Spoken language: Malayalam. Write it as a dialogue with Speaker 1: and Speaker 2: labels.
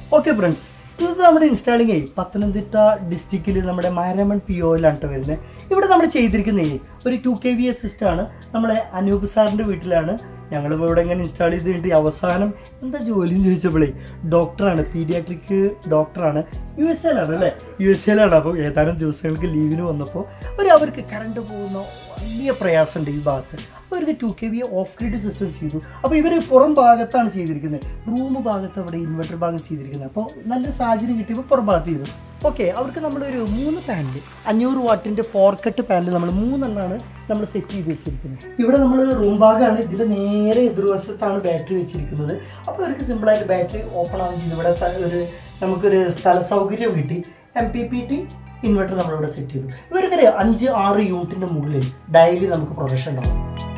Speaker 1: ഓക്കെ ഫ്രണ്ട്സ് ഇന്നത്തെ നമ്മുടെ ഇൻസ്റ്റാളിങ് പത്തനംതിട്ട ഡിസ്ട്രിക്റ്റിൽ നമ്മുടെ മാരാമൺ പി ഒയിലാണ് കേട്ടോ വരുന്നത് ഇവിടെ നമ്മൾ ചെയ്തിരിക്കുന്നത് ഒരു ടു കെ വി എസ് സിസ്റ്റമാണ് നമ്മളെ അനൂപ് സാറിൻ്റെ വീട്ടിലാണ് ഞങ്ങളിപ്പോൾ ഇവിടെ ഇങ്ങനെ ഇൻസ്റ്റാൾ ചെയ്തിട്ട് അവസാനം എന്താ ജോലി എന്ന് ചോദിച്ചപ്പോഴേ ഡോക്ടറാണ് പീഡിയാട്രിക് ഡോക്ടറാണ് യു എസ് എയിലാണ് അല്ലേ യു എസ് എയിലാണ് അപ്പോൾ ഏതാനും ദിവസങ്ങൾക്ക് ലീവിന് വന്നപ്പോൾ ഒരു അവർക്ക് കറണ്ട് പോകുന്ന വലിയ പ്രയാസമുണ്ട് ഈ ഭാഗത്ത് അപ്പോൾ ഇവർക്ക് two K V off grid system ചെയ്തു അപ്പോൾ ഇവർ പുറം ഭാഗത്താണ് ചെയ്തിരിക്കുന്നത് റൂം ഭാഗത്ത് അവിടെ ഇൻവെർട്ടർ ഭാഗം ചെയ്തിരിക്കുന്നത് അപ്പോൾ നല്ലൊരു സാഹചര്യം കിട്ടിയപ്പോൾ പുറം ഭാഗത്ത് ചെയ്തു ഓക്കെ അവർക്ക് നമ്മളൊരു മൂന്ന് പാനൽ അഞ്ഞൂറ് വാട്ടിൻ്റെ ഫോർ കട്ട് പാനൽ നമ്മൾ മൂന്നെണ്ണമാണ് നമ്മൾ സെറ്റ് ചെയ്ത് വെച്ചിരിക്കുന്നത് ഇവിടെ നമ്മൾ റൂം ഭാഗമാണ് ഇതിൻ്റെ നേരെ എതിർവശത്താണ് ബാറ്ററി വെച്ചിരിക്കുന്നത് അപ്പോൾ ഇവർക്ക് സിമ്പിളായിട്ട് ബാറ്ററി ഓപ്പൺ ആവുകയും ചെയ്തു ഇവിടെ ത- ഒരു നമുക്കൊരു സ്ഥല സൗകര്യം കിട്ടി M P P T inverter നമ്മളിവിടെ സെറ്റ് ചെയ്തു ഇവർക്കൊരു അഞ്ച് ആറ് യൂണിറ്റിൻ്റെ മുകളിൽ ഡെയിലി നമുക്ക് പ്രൊഡക്ഷൻ ഉണ്ടാവും